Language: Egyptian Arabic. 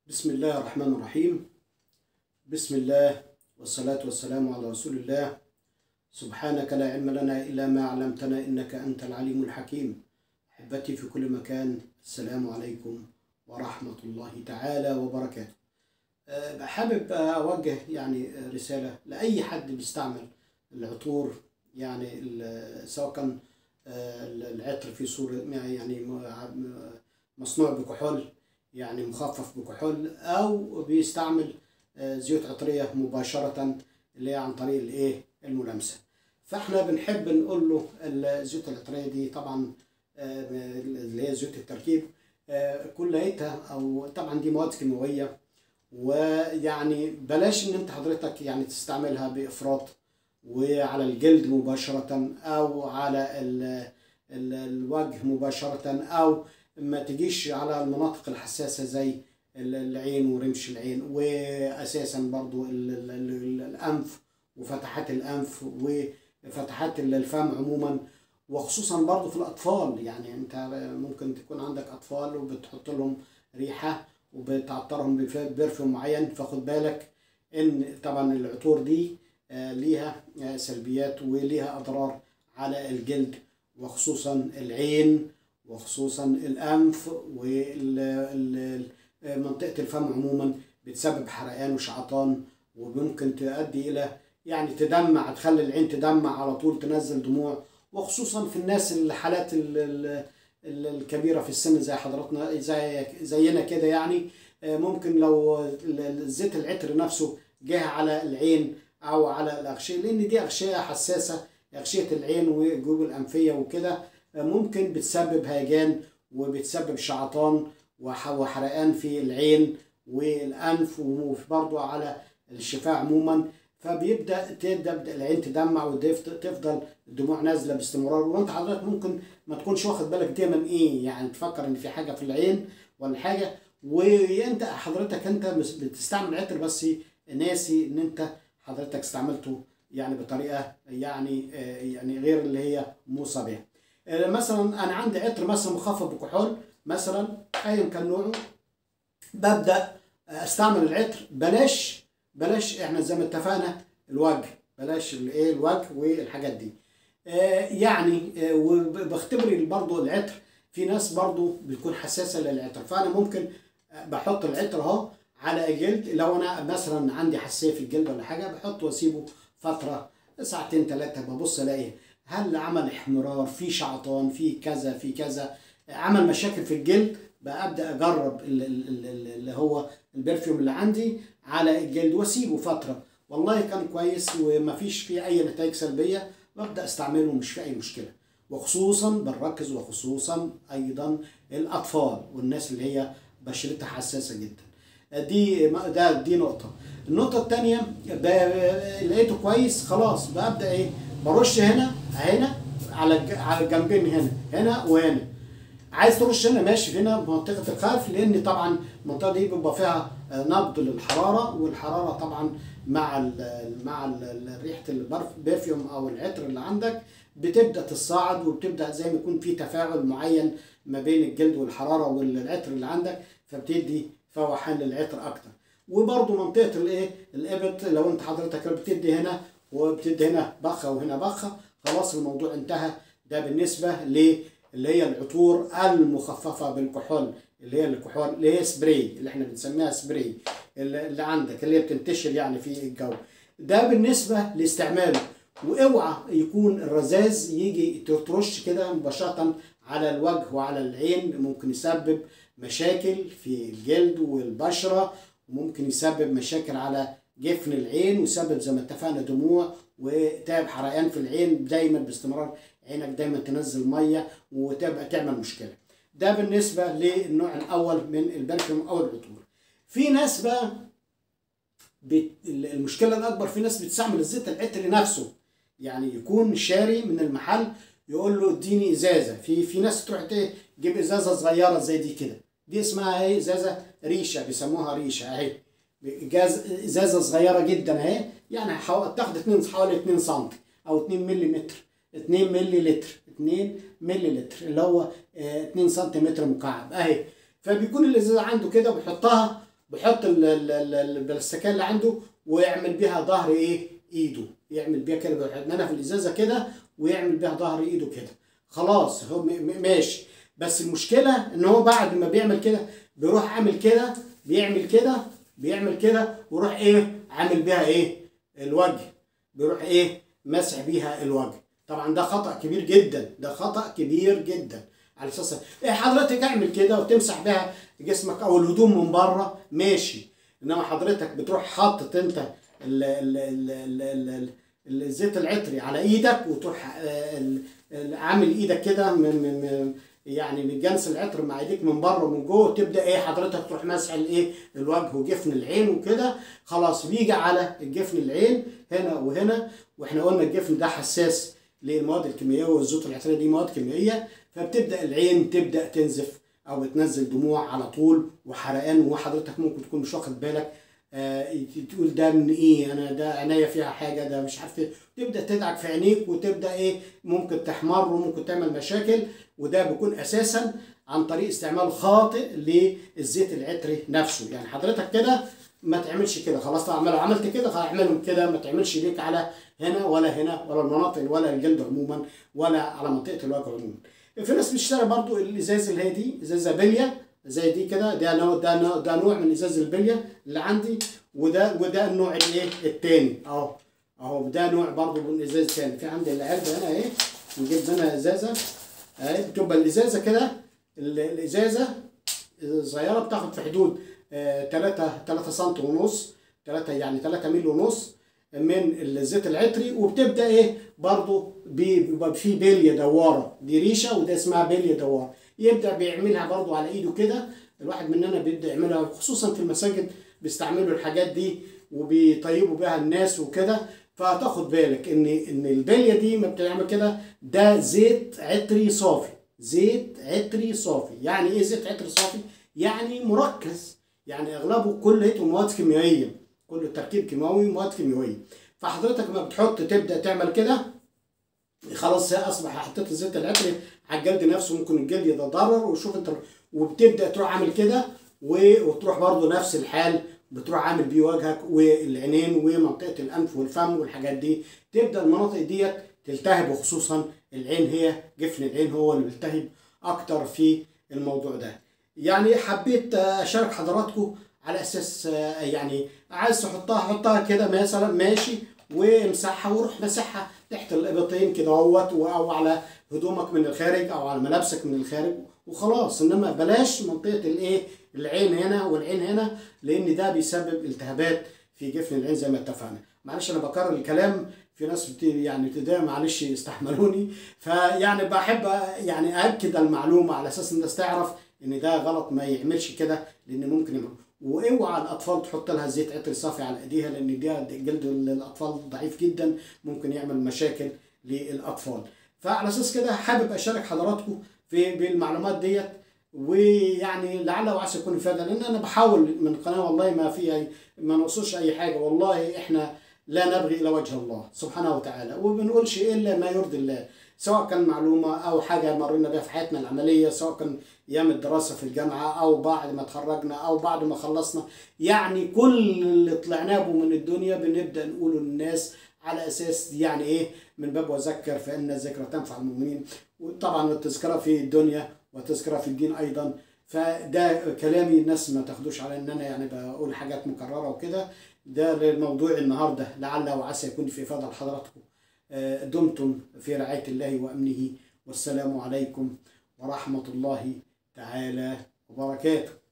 بسم الله الرحمن الرحيم بسم الله والصلاة والسلام على رسول الله سبحانك لا علم لنا إلا ما علمتنا إنك أنت العليم الحكيم أحبتي في كل مكان السلام عليكم ورحمة الله تعالى وبركاته أه، حابب أوجه يعني رسالة لأي حد بيستعمل العطور يعني ال- سواء كان أه، العطر في صورة يعني م- مصنوع بكحول يعني مخفف بكحول او بيستعمل آه، زيوت عطريه مباشره اللي هي عن طريق الايه الملامسه فاحنا بنحب نقول له الزيوت العطريه دي طبعا آه، اللي هي زيوت التركيب آه، كليتها او طبعا دي مواد كيماويه ويعني بلاش ان انت حضرتك يعني تستعملها بافراط وعلى الجلد مباشره او على ال- ال- الوجه مباشره او ما تجيش على المناطق الحساسة زي ال- العين ورمش العين وأساسا برضو ال- ال- ال- الأنف وفتحات الأنف وفتحات الفم عموما وخصوصا برضو في الأطفال يعني أنت ممكن تكون عندك أطفال وبتحط لهم ريحة وبتعطرهم ببرفيوم معين فخد بالك إن طبعا العطور دي آه، ليها آه، سلبيات وليها أضرار على الجلد وخصوصا العين وخصوصا الانف ومنطقه الفم عموما بتسبب حرقان وشعطان وممكن تؤدي الى يعني تدمع تخلي العين تدمع على طول تنزل دموع وخصوصا في الناس الحالات ال- ال- ال- الكبيره في السن زي حضراتنا زي زينا كده يعني آه، ممكن لو ال- ال- زيت العطر نفسه جه على العين او على الاغشيه لان دي اغشيه حساسه اغشيه العين والجيوب الانفيه وكده ممكن بتسبب هيجان وبتسبب شعطان وح- وحرقان في العين والانف وبرضه على الشفاه عموما فبيبدا تبدا العين تدمع وتفضل الدموع نازله باستمرار وانت حضرتك ممكن ما تكونش واخد بالك دايما ايه يعني تفكر ان في حاجه في العين ولا حاجه وانت حضرتك انت مس- بتستعمل عطر بس ناسي ان انت حضرتك استعملته يعني بطريقه يعني آه، يعني غير اللي هي موصى بها آه، مثلا انا عندي عطر مثلا مخفف بكحول مثلا ايا كان نوعه ببدا استعمل العطر بلاش بلاش احنا زي ما اتفقنا الوجه بلاش الايه الوجه والحاجات دي آه، يعني آه، وبختبر برضو العطر في ناس برضو بتكون حساسه للعطر فانا ممكن آه، بحط العطر اهو على الجلد لو انا مثلا عندي حساسيه في الجلد ولا حاجه بحطه واسيبه فتره ساعتين ثلاثه ببص الاقي هل عمل احمرار في شعطان في كذا في كذا عمل مشاكل في الجلد بقى ابدا اجرب ال- ال- ال- ال- اللي هو البرفيوم اللي عندي على الجلد واسيبه فتره والله كان كويس ومفيش فيه اي نتائج سلبيه ببدا استعمله مش في اي مشكله وخصوصا بنركز وخصوصا ايضا الاطفال والناس اللي هي بشرتها حساسه جدا دي ده دي نقطه النقطه الثانيه لقيته كويس خلاص ببدا ايه برش هنا هنا على الج- على الجنبين هنا هنا وهنا عايز ترش هنا ماشي هنا منطقه الخلف لان طبعا المنطقه دي بيبقى فيها آه، نبض للحراره والحراره طبعا مع ال مع ال ريحه البرفيوم او العطر اللي عندك بتبدا تصاعد وبتبدا زي ما يكون في تفاعل معين ما بين الجلد والحراره والعطر اللي عندك فبتدي فوحان للعطر اكتر وبرضه منطقه الايه الابط لو انت حضرتك بتدي هنا وبتدي هنا بخه وهنا بخه خلاص الموضوع انتهى ده بالنسبه ل اللي هي العطور المخففه بالكحول اللي هي الكحول اللي هي سبراي اللي احنا بنسميها سبراي اللي اللي عندك اللي هي بتنتشر يعني في الجو ده بالنسبه لاستعماله واوعى يكون الرذاذ يجي ترش كده مباشره على الوجه وعلى العين ممكن يسبب مشاكل في الجلد والبشره وممكن يسبب مشاكل على جفن العين ويسبب زي ما اتفقنا دموع وتعب حرقان في العين دايما باستمرار عينك دايما تنزل ميه وتبقى تعمل مشكله ده بالنسبه للنوع الاول من البرفيوم او العطور في ناس بقى بت... المشكله الاكبر في ناس بتستعمل الزيت العطري نفسه يعني يكون شاري من المحل يقول له اديني ازازه في في ناس تروح ت- تجيب ازازه صغيره زي دي كده دي اسمها اهي ازازه ريشه بيسموها ريشه اهي جاز ازازه صغيره جدا اهي يعني حو... تاخد اتنين حوالي 2 سم او 2 ملم 2 ملي لتر 2 ملي لتر اللي هو آه، 2 سنتيمتر مكعب اهي فبيكون الازازه عنده كده بيحطها بيحط ال- ال- ال- البلاستيكيه اللي عنده ويعمل بيها ظهر ايه ايده يعمل بيها كده بيحطها في الازازه كده ويعمل بيها ظهر ايده كده خلاص هو م- م- ماشي بس المشكله ان هو بعد ما بيعمل كده بيروح عامل كده بيعمل كده بيعمل كده ويروح ايه عامل بيها ايه الوجه بيروح ايه مسح بيها الوجه طبعا ده خطأ كبير جدا ده خطأ كبير جدا على اساس ايه حضرتك اعمل كده وتمسح بيها جسمك او الهدوم من بره ماشي انما حضرتك بتروح حاطط انت ال ال ال ال ال ال الزيت العطري على ايدك وتروح آه، ال- ال- عامل ايدك كده من من من- يعني من جنس العطر مع ايديك من بره ومن جوه تبدا ايه حضرتك تروح مسح الايه الوجه وجفن العين وكده خلاص بيجي على الجفن العين هنا وهنا واحنا قلنا الجفن ده حساس للمواد الكيميائيه والزيوت العطريه دي مواد كيميائيه فبتبدا العين تبدا تنزف او بتنزل دموع على طول وحرقان وحضرتك ممكن تكون مش واخد بالك آه، تقول ده من ايه انا ده عينيا فيها حاجه ده مش عارف ايه تبدا تدعك في عينيك وتبدا ايه ممكن تحمر وممكن تعمل مشاكل وده بيكون اساسا عن طريق استعمال خاطئ للزيت العطري نفسه يعني حضرتك كده ما تعملش كده خلاص طبعا لو عملت كده خلاص اعملهم كده ما تعملش ليك على هنا ولا هنا ولا المناطق ولا الجلد عموما ولا على منطقه الوجه عموما في ناس بتشتري برضو الازاز اللي هي دي ازازه بليه زي دي كده ده نوع ده نوع ده نوع من ازاز البليه اللي عندي وده وده النوع الايه التاني اهو اهو ده نوع برضو من الازاز التاني في عندي العلبه هنا اهي نجيب منها ازازه اهي بتبقى الازازه كده ال- الازازه صغيره بتاخد في حدود 3 3 سم ونص 3 يعني 3 مللي ونص من الزيت العطري وبتبدا ايه برضو بيبقى في بليه دواره دي ريشه وده اسمها بليه دواره يبدا بيعملها برضو على ايده كده الواحد مننا بيبدا يعملها خصوصا في المساجد بيستعملوا الحاجات دي وبيطيبوا بيها الناس وكده فتاخد بالك ان ان البليه دي ما بتعمل كده ده زيت عطري صافي زيت عطري صافي يعني ايه زيت عطري صافي يعني مركز يعني اغلبه كله مواد كيميائيه كله تركيب كيماوي مواد كيميائيه فحضرتك لما بتحط تبدا تعمل كده خلاص هي اصبح حطيت الزيت العطري على الجلد نفسه ممكن الجلد يتضرر وشوف انت وبتبدا تروح عامل كده و- وتروح برضو نفس الحال بتروح عامل بيه وجهك والعينين ومنطقه الانف والفم والحاجات دي تبدا المناطق ديت تلتهب وخصوصا العين هي جفن العين هو اللي بيلتهب اكتر في الموضوع ده يعني حبيت اشارك حضراتكم على اساس آه، يعني عايز تحطها حطها كده مثلا ماشي وامسحها وروح مسحها تحت الابطين كده اهوت او على هدومك من الخارج او على ملابسك من الخارج وخلاص انما بلاش منطقه الايه العين هنا والعين هنا لان ده بيسبب التهابات في جفن العين زي ما اتفقنا معلش انا بكرر الكلام في ناس بت يعني بتضايق معلش استحملوني فيعني بحب يعني اكد المعلومه على اساس الناس تعرف ان ده غلط ما يعملش كده لان ممكن يعمل واوعى الاطفال تحط لها زيت عطر صافي على ايديها لان ده جلد الاطفال ضعيف جدا ممكن يعمل مشاكل للاطفال فعلى اساس كده حابب اشارك حضراتكم في بالمعلومات ديت ويعني لعل وعسى يكون افاده لان انا بحاول من قناه والله ما في أي- ما نقصدش اي حاجه والله احنا لا نبغي الا وجه الله سبحانه وتعالى وبنقولش الا ما يرضي الله سواء كان معلومه او حاجه مرينا بها في حياتنا العمليه سواء كان ايام الدراسه في الجامعه او بعد ما اتخرجنا او بعد ما خلصنا يعني كل اللي طلعنا به من الدنيا بنبدا نقوله للناس على اساس يعني ايه من باب وذكر فان الذكرى تنفع المؤمنين وطبعا التذكره في الدنيا والتذكره في الدين ايضا فده كلامي الناس ما تاخدوش على ان انا يعني بقول حاجات مكرره وكده ده للموضوع النهارده لعل وعسى يكون في افاده لحضراتكم آه، دمتم في رعايه الله وامنه والسلام عليكم ورحمه الله تعالى وبركاته